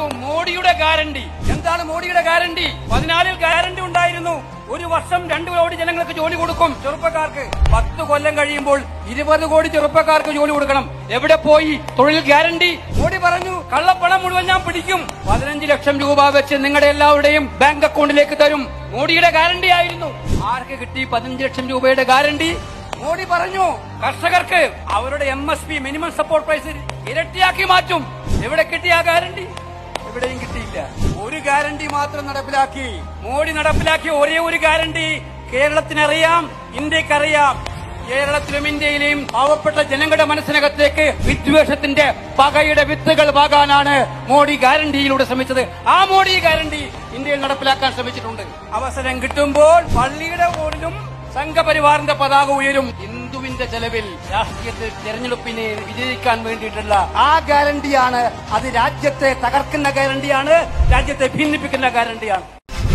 പ്രഖ്യാപിച്ചു മോഡിയുടെ ഗ്യാരണ്ടി എന്താണ് മോഡിയുടെ ഗ്യാരണ്ടി പതിനാലിൽ ഗ്യാരണ്ടി ഉണ്ടായിരുന്നു ഒരു വർഷം രണ്ടു കോടി ജനങ്ങൾക്ക് ജോലി കൊടുക്കും ചെറുപ്പക്കാർക്ക് പത്ത് കൊല്ലം കഴിയുമ്പോൾ ഇരുപത് കോടി ചെറുപ്പക്കാർക്ക് ജോലി കൊടുക്കണം എവിടെ പോയി തൊഴിൽ ഗ്യാരണ്ടി മോഡി പറഞ്ഞു കള്ളപ്പണം മുഴുവൻ ഞാൻ പിടിക്കും പതിനഞ്ച് ലക്ഷം രൂപ വെച്ച് നിങ്ങളുടെ എല്ലാവരുടെയും ബാങ്ക് അക്കൗണ്ടിലേക്ക് തരും മോഡിയുടെ ഗ്യാരണ്ടി ആയിരുന്നു ആർക്ക് കിട്ടി പതിനഞ്ച് ലക്ഷം രൂപയുടെ ഗ്യാരണ്ടി മോഡി പറഞ്ഞു കർഷകർക്ക് അവരുടെ M S P minimum support price ഇരട്ടിയാക്കി മാറ്റും എവിടെ കിട്ടിയ ആ ഗ്യാരണ്ടി എവിടെയും കിട്ടിയില്ല ഒരു ഗ്യാരണ്ടി മാത്രം നടപ്പിലാക്കി മോഡി നടപ്പിലാക്കിയ ഒരേ ഒരു ഗ്യാരണ്ടി കേരളത്തിനറിയാം ഇന്ത്യക്കറിയാം കേരളത്തിലും ഇന്ത്യയിലെയും പാവപ്പെട്ട ജനങ്ങളുടെ മനസ്സിനകത്തേക്ക് വിദ്വേഷത്തിന്റെ പകയുടെ വിത്തുകൾ പാകാനാണ് മോഡി ഗ്യാരണ്ടിയിലൂടെ ശ്രമിച്ചത് ആ മോഡി ഗ്യാരണ്ടി ഇന്ത്യയിൽ നടപ്പിലാക്കാൻ ശ്രമിച്ചിട്ടുണ്ട് അവസരം കിട്ടുമ്പോൾ പള്ളിയുടെ ഓടിലും സംഘപരിവാറിന്റെ പതാക ഉയരും ഹിന്ദുവിന്റെ ചെലവിൽ രാഷ്ട്രീയത്തിൽ തെരഞ്ഞെടുപ്പിനെ വിജയിക്കാൻ വേണ്ടിയിട്ടുള്ള ആ ഗ്യാരണ്ടിയാണ് അത് രാജ്യത്തെ തകർക്കുന്ന ഗ്യാരണ്ടിയാണ് രാജ്യത്തെ ഭിന്നിപ്പിക്കുന്ന ഗ്യാരണ്ടിയാണ്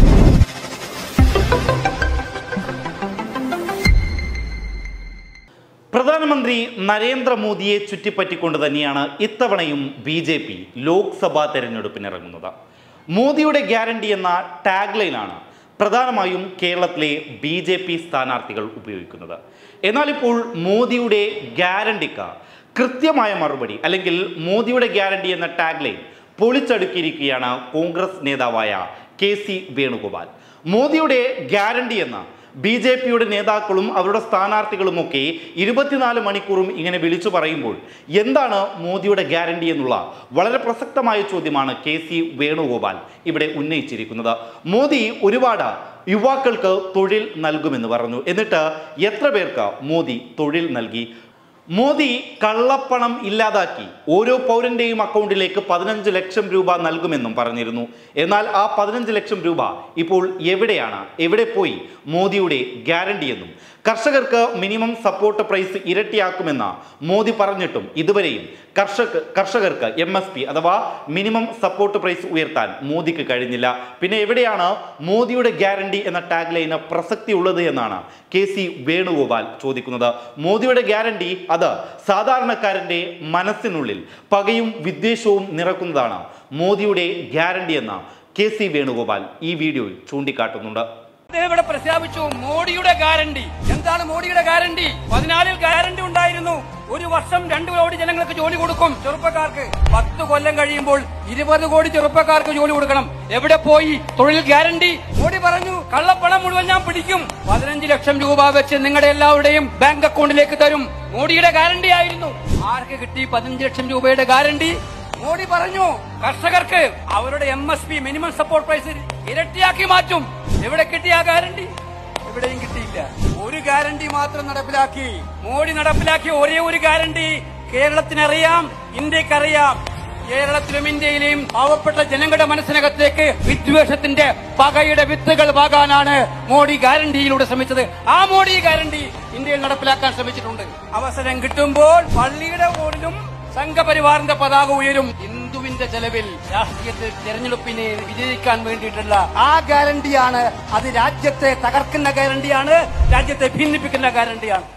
പ്രധാനമന്ത്രി നരേന്ദ്രമോദിയെ ചുറ്റിപ്പറ്റിക്കൊണ്ട് തന്നെയാണ് ഇത്തവണയും ബി ജെ പി ലോക്സഭാ തെരഞ്ഞെടുപ്പിനിറങ്ങുന്നത് മോദിയുടെ ഗ്യാരണ്ടി എന്ന ടാഗ് ലൈനാണ് പ്രധാനമായും കേരളത്തിലെ ബി ജെ പി സ്ഥാനാർത്ഥികൾ ഉപയോഗിക്കുന്നത് എന്നാൽ ഇപ്പോൾ മോദിയുടെ ഗ്യാരണ്ടിക്ക് കൃത്യമായ മറുപടി അല്ലെങ്കിൽ മോദിയുടെ ഗ്യാരണ്ടി എന്ന ടാഗ് ലൈൻ പൊളിച്ചടുക്കിയിരിക്കുകയാണ് കോൺഗ്രസ് നേതാവായ കെ സി വേണുഗോപാൽ മോദിയുടെ ഗ്യാരണ്ടി എന്ന ബി ജെ പിയുടെ നേതാക്കളും അവരുടെ സ്ഥാനാർത്ഥികളുമൊക്കെ ഇരുപത്തിനാല് മണിക്കൂറും ഇങ്ങനെ വിളിച്ചു പറയുമ്പോൾ എന്താണ് മോദിയുടെ ഗ്യാരണ്ടി എന്നുള്ള വളരെ പ്രസക്തമായ ചോദ്യമാണ് കെ സി വേണുഗോപാൽ ഇവിടെ ഉന്നയിച്ചിരിക്കുന്നത് മോദി ഒരുപാട് യുവാക്കൾക്ക് തൊഴിൽ നൽകുമെന്ന് പറഞ്ഞു എന്നിട്ട് എത്ര പേർക്ക് മോദി തൊഴിൽ നൽകി മോദി കള്ളപ്പണം ഇല്ലാതാക്കി ഓരോ പൗരന്റെയും അക്കൗണ്ടിലേക്ക് പതിനഞ്ച് ലക്ഷം രൂപ നൽകുമെന്നും പറഞ്ഞിരുന്നു എന്നാൽ ആ പതിനഞ്ച് ലക്ഷം രൂപ ഇപ്പോൾ എവിടെയാണ് എവിടെ പോയി മോദിയുടെ ഗ്യാരണ്ടി എന്നും കർഷകർക്ക് മിനിമം സപ്പോർട്ട് പ്രൈസ് ഇരട്ടിയാക്കുമെന്ന് മോദി പറഞ്ഞിട്ടും ഇതുവരെയും കർഷക കർഷകർക്ക് എം എസ് പി അഥവാ മിനിമം സപ്പോർട്ട് പ്രൈസ് ഉയർത്താൻ മോദിക്ക് കഴിഞ്ഞില്ല പിന്നെ എവിടെയാണ് മോദിയുടെ ഗ്യാരണ്ടി എന്ന ടാഗ് ലൈന് പ്രസക്തി ഉള്ളത് എന്നാണ് കെ സി വേണുഗോപാൽ ചോദിക്കുന്നത് മോദിയുടെ ഗ്യാരണ്ടി അത് സാധാരണക്കാരന്റെ മനസ്സിനുള്ളിൽ പകയും വിദ്വേഷവും നിറക്കുന്നതാണ് മോദിയുടെ ഗ്യാരണ്ടി എന്ന കെ സി വേണുഗോപാൽ ഈ വീഡിയോയിൽ ചൂണ്ടിക്കാട്ടുന്നുണ്ട് അദ്ദേഹം ഇവിടെ പ്രഖ്യാപിച്ചു മോഡിയുടെ ഗ്യാരണ്ടി എന്താണ് മോഡിയുടെ ഗ്യാരണ്ടി പതിനാലിൽ ഗ്യാരണ്ടി ഉണ്ടായിരുന്നു ഒരു വർഷം രണ്ടു കോടി ജനങ്ങൾക്ക് ജോലി കൊടുക്കും ചെറുപ്പക്കാർക്ക് പത്ത് കൊല്ലം കഴിയുമ്പോൾ ഇരുപത് കോടി ചെറുപ്പക്കാർക്ക് ജോലി കൊടുക്കണം എവിടെ പോയി തൊഴിൽ ഗ്യാരണ്ടി മോഡി പറഞ്ഞു കള്ളപ്പണം മുഴുവൻ ഞാൻ പിടിക്കും പതിനഞ്ച് ലക്ഷം രൂപ വെച്ച് നിങ്ങളുടെ എല്ലാവരുടെയും ബാങ്ക് അക്കൗണ്ടിലേക്ക് തരും മോഡിയുടെ ഗ്യാരണ്ടി ആയിരുന്നു ആർക്ക് കിട്ടി പതിനഞ്ച് ലക്ഷം രൂപയുടെ ഗ്യാരണ്ടി മോഡി പറഞ്ഞു കർഷകർക്ക് അവരുടെ M S P minimum support price ഇരട്ടിയാക്കി മാറ്റും എവിടെ കിട്ടിയ ആ ഗ്യാരണ്ടി എവിടെയും കിട്ടിയില്ല ഒരു ഗ്യാരണ്ടി മാത്രം നടപ്പിലാക്കി മോഡി നടപ്പിലാക്കിയ ഒരേ ഒരു ഗ്യാരണ്ടി കേരളത്തിനറിയാം ഇന്ത്യക്കറിയാം കേരളത്തിലും ഇന്ത്യയിലെയും പാവപ്പെട്ട ജനങ്ങളുടെ മനസ്സിനകത്തേക്ക് വിദ്വേഷത്തിന്റെ പകയുടെ വിത്തുകൾ പാകാനാണ് മോഡി ഗ്യാരണ്ടിയിലൂടെ ശ്രമിച്ചത് ആ മോഡി ഗ്യാരണ്ടി ഇന്ത്യയിൽ നടപ്പിലാക്കാൻ ശ്രമിച്ചിട്ടുണ്ട് അവസരം കിട്ടുമ്പോൾ പള്ളിയുടെ ഓടിലും സംഘപരിവാറിന്റെ പതാക ഉയരും ഹിന്ദുവിന്റെ ചെലവിൽ രാഷ്ട്രീയത്തിൽ തെരഞ്ഞെടുപ്പിനെ വിജയിക്കാൻ വേണ്ടിയിട്ടുള്ള ആ ഗ്യാരണ്ടിയാണ് അത് രാജ്യത്തെ തകർക്കുന്ന ഗ്യാരണ്ടിയാണ് രാജ്യത്തെ ഭിന്നിപ്പിക്കുന്ന ഗ്യാരണ്ടിയാണ്